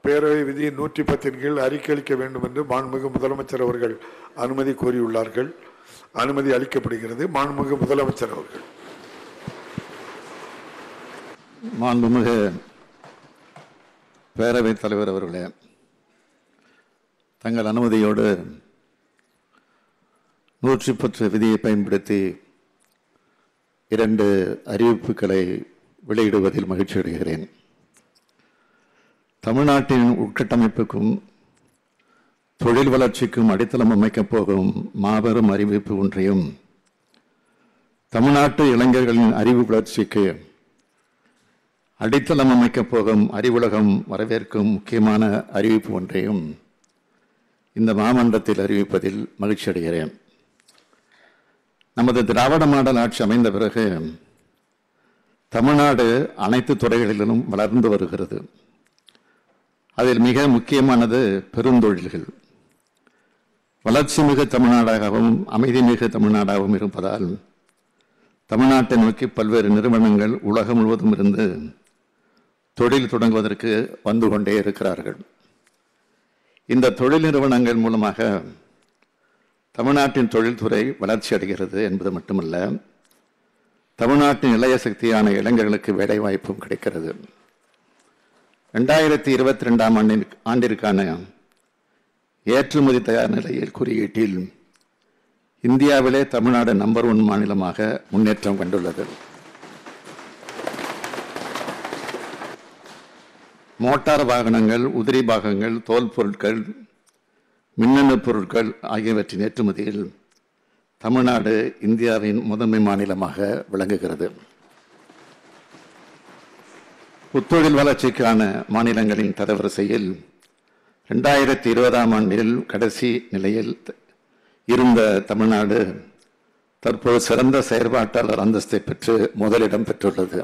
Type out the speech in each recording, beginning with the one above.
பேரவை விதி நூற்றி பத்தின் கீழ் அறிக்கை அளிக்க வேண்டும் என்று மாண்புமிகு முதலமைச்சர் அவர்கள் அனுமதி கோரியுள்ளார்கள் அனுமதி அளிக்கப்படுகிறது மாண்புமிகு முதலமைச்சர் அவர்கள் மாண்புமிகு பேரவைத் தலைவர் அவர்களே தங்கள் அனுமதியோடு நூற்றி பத்து விதியை பயன்படுத்தி இரண்டு அறிவிப்புகளை வெளியிடுவதில் மகிழ்ச்சி அடைகிறேன் தமிழ்நாட்டின் உட்கட்டமைப்புக்கும் தொழில் வளர்ச்சிக்கும் அடித்தளம் அமைக்கப் போகும் மாபெரும் அறிவிப்பு ஒன்றையும் தமிழ்நாட்டு இளைஞர்களின் அறிவு வளர்ச்சிக்கு அடித்தளம் அமைக்கப் போகும் அறிவுலகம் வரவேற்கும் முக்கியமான அறிவிப்பு ஒன்றையும் இந்த மாமன்றத்தில் அறிவிப்பதில் மகிழ்ச்சி அடைகிறேன் நமது திராவிட மாடல் ஆட்சி அமைந்த பிறகு தமிழ்நாடு அனைத்து துறைகளிலும் வளர்ந்து வருகிறது அதில் மிக முக்கியமானது பெருந்தொழில்கள் வளர்ச்சி மிகு தமிழ்நாடாகவும் அமைதி மிகு தமிழ்நாடாகவும் இருப்பதால் தமிழ்நாட்டை நோக்கி பல்வேறு நிறுவனங்கள் உலகம் முழுவதும் இருந்து தொழில் தொடங்குவதற்கு வந்து கொண்டே இருக்கிறார்கள் இந்த தொழில் நிறுவனங்கள் மூலமாக தமிழ்நாட்டின் தொழில்துறை வளர்ச்சி அடைகிறது என்பது மட்டுமல்ல தமிழ்நாட்டின் இளைய சக்தியான இளைஞர்களுக்கு வேலை வாய்ப்பும் கிடைக்கிறது ரெண்டாயிரத்தி இருபத்தி ரெண்டாம் ஆண்டின் ஆண்டிற்கான ஏற்றுமதி தயார் நிலையில் குறியீட்டில் இந்தியாவிலே தமிழ்நாடு நம்பர் ஒன் மாநிலமாக முன்னேற்றம் கண்டுள்ளது மோட்டார் வாகனங்கள் உதிரி பாகங்கள் தோல் பொருட்கள் மின்னணு பொருட்கள் ஆகியவற்றின் ஏற்றுமதியில் தமிழ்நாடு இந்தியாவின் முதன்மை மாநிலமாக விளங்குகிறது புத்தொழில் வளர்ச்சிக்கான மாநிலங்களின் தரவரிசையில் ரெண்டாயிரத்தி இருபதாம் ஆண்டில் கடைசி நிலையில் இருந்த தமிழ்நாடு தற்போது சிறந்த செயற்பாட்டாளர் அந்தஸ்தை பெற்று முதலிடம் பெற்றுள்ளது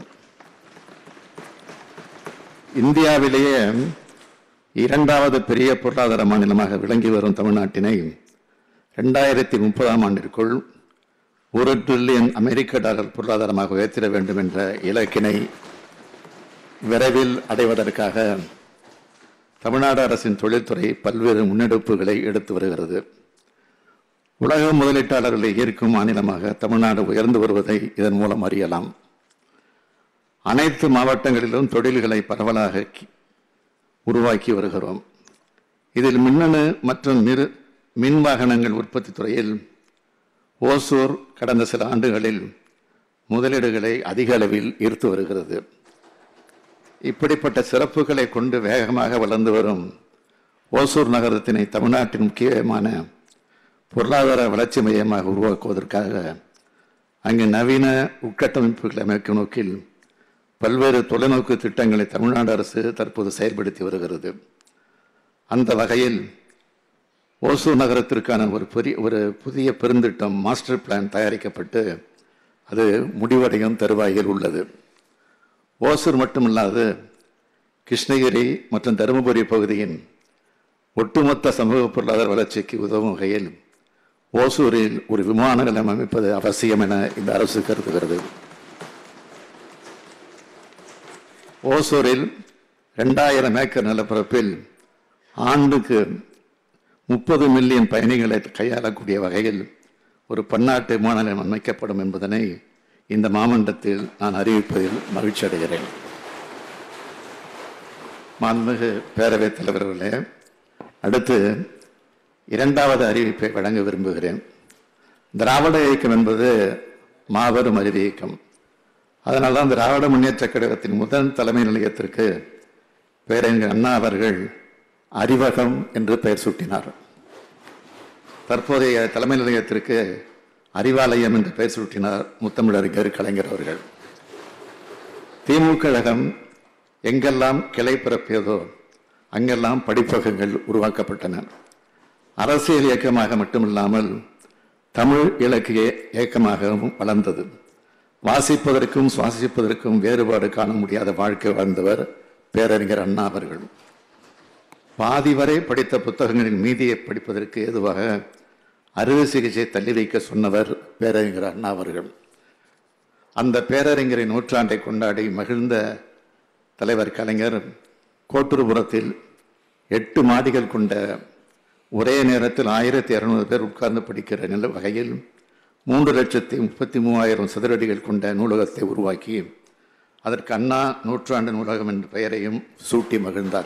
இந்தியாவிலேயே இரண்டாவது பெரிய பொருளாதார மாநிலமாக விளங்கி வரும் தமிழ்நாட்டினை ரெண்டாயிரத்தி முப்பதாம் ஆண்டிற்குள் ஒரு டிரில்லியன் அமெரிக்க டாலர் பொருளாதாரமாக உயர்த்திட வேண்டும் என்ற இலக்கினை விரைவில் அடைவதற்காக தமிழ்நாடு அரசின் தொழில்துறை பல்வேறு முன்னெடுப்புகளை எடுத்து வருகிறது உலக முதலீட்டாளர்களை ஈர்க்கும் மாநிலமாக தமிழ்நாடு உயர்ந்து வருவதை இதன் மூலம் அறியலாம் அனைத்து மாவட்டங்களிலும் தொழில்களை பரவலாக கி- உருவாக்கி வருகிறோம் இதில் மின்னணு மற்றும் மிரு மின் வாகனங்கள் உற்பத்தி துறையில் ஓசூர் கடந்த சில ஆண்டுகளில் முதலீடுகளை அதிக அளவில் ஈர்த்து வருகிறது இப்படிப்பட்ட சிறப்புகளை கொண்டு வேகமாக வளர்ந்து வரும் ஓசூர் நகரத்தினை தமிழ்நாட்டின் முக்கியமான பொருளாதார வளர்ச்சி மையமாக உருவாக்குவதற்காக அங்கு நவீன உட்கட்டமைப்புகளை அமைக்கும் நோக்கில் பல்வேறு தொலைநோக்கு திட்டங்களை தமிழ்நாடு அரசு தற்போது செயல்படுத்தி வருகிறது அந்த வகையில் ஓசூர் நகரத்திற்கான ஒரு பெரிய ஒரு புதிய பெருந்திட்டம் மாஸ்டர் பிளான் தயாரிக்கப்பட்டு அது முடிவடையும் தருவாயில் உள்ளது ஓசூர் மட்டுமல்லாது கிருஷ்ணகிரி மற்றும் தருமபுரி பகுதியின் ஒட்டுமொத்த சமூக பொருளாதார வளர்ச்சிக்கு உதவும் வகையில் ஓசூரில் ஒரு விமான நிலையம் அமைப்பது அவசியம் என இந்த அரசு கருதுகிறது ஓசூரில் ரெண்டாயிரம் ஏக்கர் நிலப்பரப்பில் ஆண்டுக்கு முப்பது மில்லியன் பயணிகளை கையாளக்கூடிய வகையில் ஒரு பன்னாட்டு விமான நிலையம் அமைக்கப்படும் என்பதனை இந்த மாமன்றத்தில் நான் அறிவிப்பதில் மகிழ்ச்சி அடைகிறேன் மாண்புமிகு பேரவைத் தலைவர்களே அடுத்து இரண்டாவது அறிவிப்பை வழங்க விரும்புகிறேன் திராவிட இயக்கம் என்பது மாபெரும் அறிவு இயக்கம் அதனால தான் திராவிட முன்னேற்ற கழகத்தின் முதல் தலைமை நிலையத்திற்கு பேரறிஞர் அண்ணா அவர்கள் அறிவகம் என்று பெயர் சூட்டினார் தற்போதைய தலைமை நிலையத்திற்கு அறிவாலயம் என்று பெயர் சூட்டினார் முத்தமிழறிஞர் கலைஞர் அவர்கள் திமுக கழகம் எங்கெல்லாம் கிளை பிறப்பியதோ அங்கெல்லாம் படிப்பகங்கள் உருவாக்கப்பட்டன அரசியல் இயக்கமாக மட்டுமில்லாமல் தமிழ் இலக்கிய இயக்கமாகவும் வளர்ந்தது வாசிப்பதற்கும் சுவாசிப்பதற்கும் வேறுபாடு காண முடியாத வாழ்க்கை வாழ்ந்தவர் பேரறிஞர் அண்ணா அவர்கள் பாதி வரை படித்த புத்தகங்களின் மீதியை படிப்பதற்கு ஏதுவாக அறுவை சிகிச்சை தள்ளி வைக்க சொன்னவர் பேரறிஞர் அண்ணா அவர்கள் அந்த பேரறிஞரின் நூற்றாண்டை கொண்டாடி மகிழ்ந்த தலைவர் கலைஞர் கோட்டூர்புரத்தில் எட்டு மாடிகள் கொண்ட ஒரே நேரத்தில் ஆயிரத்தி இரநூறு பேர் உட்கார்ந்து படிக்கிற நில வகையில் மூன்று லட்சத்தி முப்பத்தி மூவாயிரம் சதுரடிகள் கொண்ட நூலகத்தை உருவாக்கி அதற்கு அண்ணா நூற்றாண்டு நூலகம் என்ற பெயரையும் சூட்டி மகிழ்ந்தார்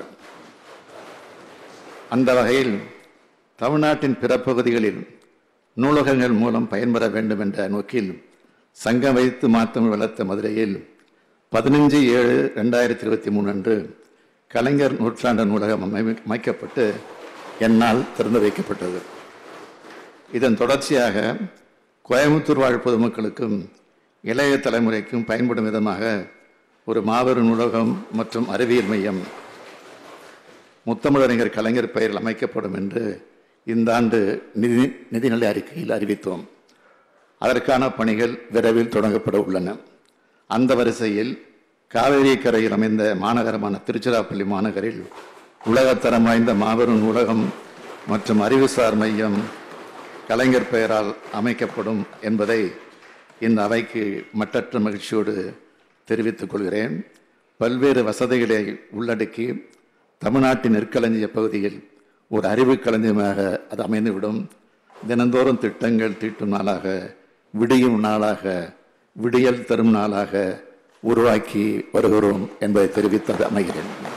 அந்த வகையில் தமிழ்நாட்டின் பிற பகுதிகளில் நூலகங்கள் மூலம் பயன்பெற வேண்டும் என்ற நோக்கில் சங்கம் வைத்து மாற்றம் வளர்த்த மதுரையில் பதினஞ்சு ஏழு ரெண்டாயிரத்தி இருபத்தி மூணு அன்று கலைஞர் நூற்றாண்டு நூலகம் அமை- அமைக்கப்பட்டு என்னால் திறந்து வைக்கப்பட்டது இதன் தொடர்ச்சியாக கோயம்புத்தூர் வாழ் பொதுமக்களுக்கும் இளைய தலைமுறைக்கும் பயன்படும் விதமாக ஒரு மாபெரும் நூலகம் மற்றும் அறிவியல் மையம் முத்தமிழறிஞர் கலைஞர் பெயரில் அமைக்கப்படும் என்று இந்த ஆண்டு நிதி நிதிநிலை அறிக்கையில் அறிவித்தோம் அதற்கான பணிகள் விரைவில் தொடங்கப்பட உள்ளன அந்த வரிசையில் காவேரி கரையில் அமைந்த மாநகரமான திருச்சிராப்பள்ளி மாநகரில் உலகத்தரம் வாய்ந்த மாபெரும் நூலகம் மற்றும் அறிவுசார் மையம் கலைஞர் பெயரால் அமைக்கப்படும் என்பதை இந்த அவைக்கு மட்டற்ற மகிழ்ச்சியோடு தெரிவித்துக் கொள்கிறேன் பல்வேறு வசதிகளை உள்ளடக்கி தமிழ்நாட்டின் நெற்களஞ்சிய பகுதியில் ஒரு அறிவு களஞ்சியமாக அது அமைந்துவிடும் தினந்தோறும் திட்டங்கள் தீட்டும் நாளாக விடியும் நாளாக விடியல் தரும் நாளாக உருவாக்கி வருகிறோம் என்பதை தெரிவித்து அமைகிறேன்